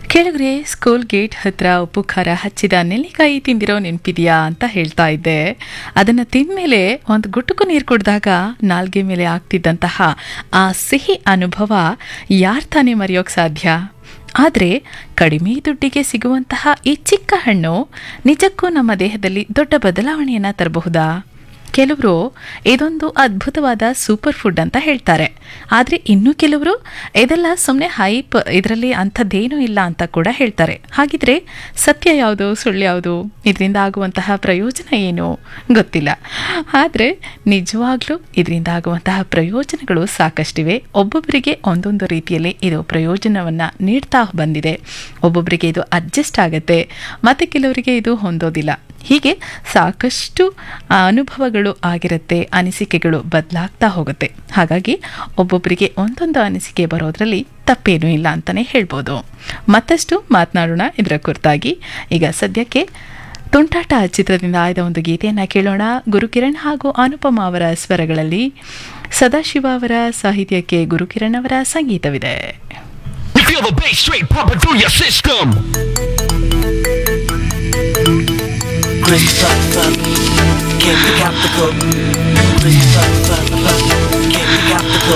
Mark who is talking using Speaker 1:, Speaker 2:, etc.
Speaker 1: ಕೆಳಗರೆ school gate ಹತ್ರ ಉಪ್ಪು ಖಾರ ಹಚ್ಚಿದ ನೆಲ್ಲಿಕಾಯಿ ತಿಂದಿರೋ ನೆನಪಿದೆಯಾ ಅಂತ ಹೇಳ್ತಾ ಇದ್ದೆ ಅದನ್ನು ತಿಂದಮೇಲೆ ಒಂದು ಗುಟುಕು ನೀರು ಕುಡಿದಾಗ ನಾಲ್ಗೆ ಮೇಲೆ ಆಗ್ತಿದ್ದಂತಹ ಆ ಸಿಹಿ ಅನುಭವ ಯಾರು ತಾನೇ ಮರೆಯೋಕೆ ಸಾಧ್ಯ ಆದರೆ ಕಡಿಮೆ ದುಡ್ಡಿಗೆ ಸಿಗುವಂತಹ ಈ ಚಿಕ್ಕ ಹಣ್ಣು ನಿಜಕ್ಕೂ ನಮ್ಮ ದೇಹದಲ್ಲಿ ದೊಡ್ಡ ಬದಲಾವಣೆಯನ್ನು ತರಬಹುದಾ ಕೆಲವರು ಇದೊಂದು ಅದ್ಭುತವಾದ ಸೂಪರ್ ಫುಡ್ ಅಂತ ಹೇಳ್ತಾರೆ ಆದರೆ ಇನ್ನು ಕೆಲವರು ಇದೆಲ್ಲ ಸುಮ್ಮನೆ ಹೈಪ್ ಇದರಲ್ಲಿ ಅಂಥದ್ದೇನೂ ಇಲ್ಲ ಅಂತ ಕೂಡ ಹೇಳ್ತಾರೆ ಹಾಗಿದ್ರೆ ಸತ್ಯ ಯಾವುದು ಸುಳ್ಳು ಯಾವುದು ಇದರಿಂದ ಆಗುವಂತಹ ಪ್ರಯೋಜನ ಏನು ಗೊತ್ತಿಲ್ಲ ಆದರೆ ನಿಜವಾಗ್ಲೂ ಇದರಿಂದ ಆಗುವಂತಹ ಪ್ರಯೋಜನಗಳು ಸಾಕಷ್ಟಿವೆ ಒಬ್ಬೊಬ್ಬರಿಗೆ ಒಂದೊಂದು ರೀತಿಯಲ್ಲಿ ಇದು ಪ್ರಯೋಜನವನ್ನು ನೀಡ್ತಾ ಬಂದಿದೆ ಒಬ್ಬೊಬ್ಬರಿಗೆ ಇದು ಅಡ್ಜಸ್ಟ್ ಆಗುತ್ತೆ ಮತ್ತು ಕೆಲವರಿಗೆ ಇದು ಹೊಂದೋದಿಲ್ಲ ಹೀಗೆ ಸಾಕಷ್ಟು ಅನುಭವಗಳು ಆಗಿರುತ್ತೆ ಅನಿಸಿಕೆಗಳು ಬದಲಾಗ್ತಾ ಹೋಗುತ್ತೆ ಹಾಗಾಗಿ ಒಬ್ಬೊಬ್ಬರಿಗೆ ಒಂದೊಂದು ಅನಿಸಿಕೆ ಬರೋದ್ರಲ್ಲಿ ತಪ್ಪೇನೂ ಇಲ್ಲ ಅಂತಲೇ ಹೇಳ್ಬೋದು ಮತ್ತಷ್ಟು ಮಾತನಾಡೋಣ ಇದರ ಕುರಿತಾಗಿ ಈಗ ಸದ್ಯಕ್ಕೆ ತುಂಟಾಟ ಚಿತ್ರದಿಂದ ಆಯ್ದ ಒಂದು ಗೀತೆಯನ್ನು ಕೇಳೋಣ ಗುರುಕಿರಣ್ ಹಾಗೂ ಅನುಪಮ ಅವರ ಸ್ವರಗಳಲ್ಲಿ ಸದಾಶಿವ ಅವರ ಸಾಹಿತ್ಯಕ್ಕೆ ಗುರುಕಿರಣ್ ಅವರ ಸಂಗೀತವಿದೆ
Speaker 2: You feel the bass straight pumping through your system.
Speaker 3: Chris fuck fuck, can't pick out the cook. Chris fuck fuck fuck, can't pick out the cook.